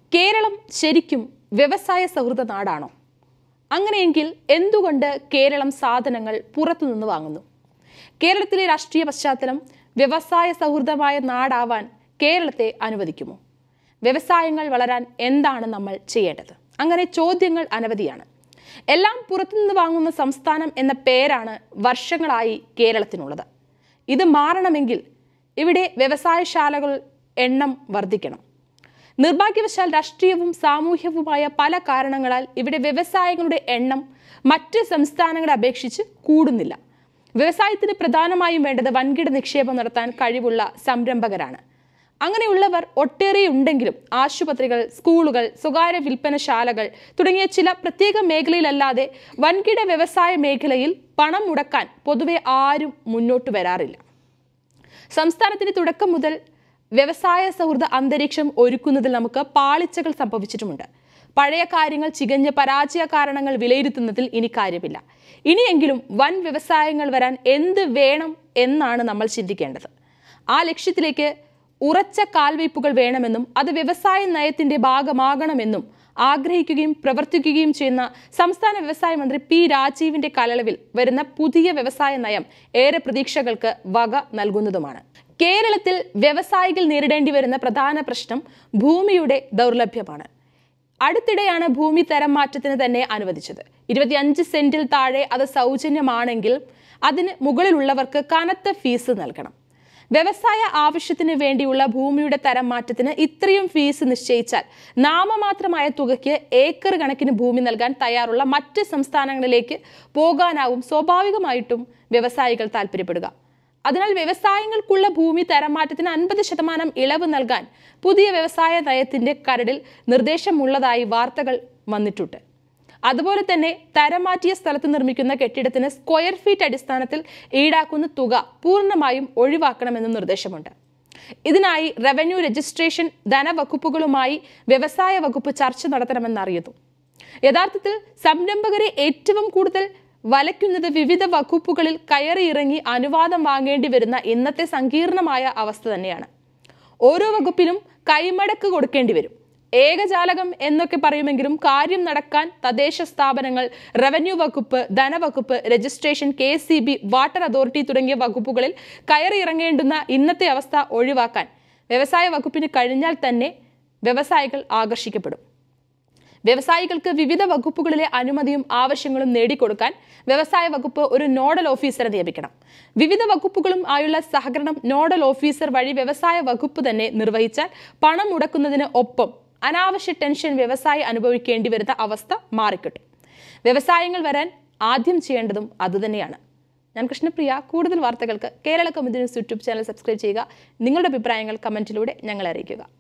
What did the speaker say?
കേരളം ശരിക്കും വ്യവസായ സൗഹൃദ നാടാണോ അങ്ങനെയെങ്കിൽ എന്തുകൊണ്ട് കേരളം സാധനങ്ങൾ പുറത്തുനിന്ന് വാങ്ങുന്നു കേരളത്തിലെ രാഷ്ട്രീയ പശ്ചാത്തലം വ്യവസായ സൗഹൃദമായ നാടാവാൻ കേരളത്തെ അനുവദിക്കുമോ വ്യവസായങ്ങൾ വളരാൻ എന്താണ് നമ്മൾ ചെയ്യേണ്ടത് അങ്ങനെ ചോദ്യങ്ങൾ അനവധിയാണ് എല്ലാം പുറത്തുനിന്ന് വാങ്ങുന്ന സംസ്ഥാനം എന്ന പേരാണ് വർഷങ്ങളായി കേരളത്തിനുള്ളത് ഇത് മാറണമെങ്കിൽ ഇവിടെ വ്യവസായശാലകൾ എണ്ണം വർദ്ധിക്കണം നിർഭാഗ്യവശാൽ രാഷ്ട്രീയവും സാമൂഹ്യവുമായ പല കാരണങ്ങളാൽ ഇവിടെ വ്യവസായങ്ങളുടെ എണ്ണം മറ്റ് സംസ്ഥാനങ്ങളെ അപേക്ഷിച്ച് കൂടുന്നില്ല വ്യവസായത്തിന് പ്രധാനമായും വേണ്ടത് വൻകിട നിക്ഷേപം നടത്താൻ കഴിവുള്ള സംരംഭകരാണ് അങ്ങനെയുള്ളവർ ഒട്ടേറെ ഉണ്ടെങ്കിലും ആശുപത്രികൾ സ്കൂളുകൾ സ്വകാര്യ വിൽപ്പനശാലകൾ തുടങ്ങിയ ചില പ്രത്യേക മേഖലയിലല്ലാതെ വൻകിട വ്യവസായ മേഖലയിൽ പണം മുടക്കാൻ പൊതുവെ ആരും മുന്നോട്ട് വരാറില്ല സംസ്ഥാനത്തിന് തുടക്കം മുതൽ വ്യവസായ സൗഹൃദ അന്തരീക്ഷം ഒരുക്കുന്നതിൽ നമുക്ക് പാളിച്ചകൾ സംഭവിച്ചിട്ടുമുണ്ട് പഴയ കാര്യങ്ങൾ ചികഞ്ഞ പരാജയ കാരണങ്ങൾ വിലയിരുത്തുന്നതിൽ ഇനി കാര്യമില്ല ഇനിയെങ്കിലും വൻ വ്യവസായങ്ങൾ വരാൻ എന്ത് വേണം എന്നാണ് നമ്മൾ ചിന്തിക്കേണ്ടത് ആ ലക്ഷ്യത്തിലേക്ക് ഉറച്ച കാൽവയ്പുകൾ വേണമെന്നും അത് വ്യവസായ നയത്തിന്റെ ഭാഗമാകണമെന്നും ആഗ്രഹിക്കുകയും പ്രവർത്തിക്കുകയും ചെയ്യുന്ന സംസ്ഥാന വ്യവസായ മന്ത്രി പി രാജീവിന്റെ കലളവിൽ വരുന്ന പുതിയ വ്യവസായ നയം ഏറെ പ്രതീക്ഷകൾക്ക് വക നൽകുന്നതുമാണ് കേരളത്തിൽ വ്യവസായികൾ നേരിടേണ്ടി വരുന്ന പ്രധാന പ്രശ്നം ഭൂമിയുടെ ദൗർലഭ്യമാണ് അടുത്തിടെയാണ് ഭൂമി തരം മാറ്റത്തിന് തന്നെ അനുവദിച്ചത് ഇരുപത്തിയഞ്ച് സെന്റിൽ താഴെ അത് സൗജന്യമാണെങ്കിൽ അതിന് മുകളിലുള്ളവർക്ക് കനത്ത ഫീസ് നൽകണം വ്യവസായ ആവശ്യത്തിന് വേണ്ടിയുള്ള ഭൂമിയുടെ തരം മാറ്റത്തിന് ഇത്രയും ഫീസ് നിശ്ചയിച്ചാൽ നാമമാത്രമായ തുകയ്ക്ക് ഏക്കർ കണക്കിന് ഭൂമി നൽകാൻ തയ്യാറുള്ള മറ്റ് സംസ്ഥാനങ്ങളിലേക്ക് പോകാനാവും സ്വാഭാവികമായിട്ടും വ്യവസായികൾ താല്പര്യപ്പെടുക അതിനാൽ വ്യവസായങ്ങൾക്കുള്ള ഭൂമി തരംമാറ്റത്തിന് അൻപത് ശതമാനം ഇളവ് നൽകാൻ പുതിയ വ്യവസായ നയത്തിന്റെ കരടിൽ നിർദ്ദേശമുള്ളതായി വാർത്തകൾ വന്നിട്ടുണ്ട് അതുപോലെ തന്നെ തരം മാറ്റിയ സ്ഥലത്ത് നിർമ്മിക്കുന്ന കെട്ടിടത്തിന് സ്ക്വയർ ഫീറ്റ് അടിസ്ഥാനത്തിൽ ഈടാക്കുന്ന തുക പൂർണ്ണമായും ഒഴിവാക്കണമെന്നും നിർദ്ദേശമുണ്ട് ഇതിനായി റവന്യൂ രജിസ്ട്രേഷൻ ധനവകുപ്പുകളുമായി വ്യവസായ വകുപ്പ് ചർച്ച നടത്തണമെന്നറിയുന്നു യഥാർത്ഥത്തിൽ സംരംഭകരെ ഏറ്റവും കൂടുതൽ വലയ്ക്കുന്നത് വിവിധ വകുപ്പുകളിൽ കയറിയിറങ്ങി അനുവാദം വാങ്ങേണ്ടി വരുന്ന ഇന്നത്തെ സങ്കീർണമായ അവസ്ഥ തന്നെയാണ് ഓരോ വകുപ്പിനും കൈമടക്ക് കൊടുക്കേണ്ടി വരും ഏകജാലകം എന്നൊക്കെ പറയുമെങ്കിലും കാര്യം നടക്കാൻ തദ്ദേശ സ്ഥാപനങ്ങൾ റവന്യൂ വകുപ്പ് ധനവകുപ്പ് registration K C B water authority തുടങ്ങിയ വകുപ്പുകളിൽ കയറിയിറങ്ങേണ്ടുന്ന ഇന്നത്തെ അവസ്ഥ ഒഴിവാക്കാൻ വ്യവസായ വകുപ്പിന് കഴിഞ്ഞാൽ തന്നെ വ്യവസായികൾ ആകർഷിക്കപ്പെടും വ്യവസായികൾക്ക് വിവിധ വകുപ്പുകളിലെ അനുമതിയും ആവശ്യങ്ങളും നേടിക്കൊടുക്കാൻ വ്യവസായ വകുപ്പ് ഒരു നോഡൽ ഓഫീസറെ നിയമിക്കണം വിവിധ വകുപ്പുകളും ആയുള്ള സഹകരണം നോഡൽ ഓഫീസർ വഴി വ്യവസായ വകുപ്പ് തന്നെ നിർവഹിച്ചാൽ പണം മുടക്കുന്നതിന് ഒപ്പം അനാവശ്യ ടെൻഷൻ വ്യവസായി അനുഭവിക്കേണ്ടി വരുന്ന അവസ്ഥ മാറിക്കിട്ടും വ്യവസായങ്ങൾ വരാൻ ആദ്യം ചെയ്യേണ്ടതും അതുതന്നെയാണ് ഞാൻ കൃഷ്ണപ്രിയ കൂടുതൽ വാർത്തകൾക്ക് Kerala committee news YouTube channel subscribe ചെയ്യുക നിങ്ങളുടെ അഭിപ്രായങ്ങൾ കമന്റിലൂടെ ഞങ്ങളെ അറിയിക്കുക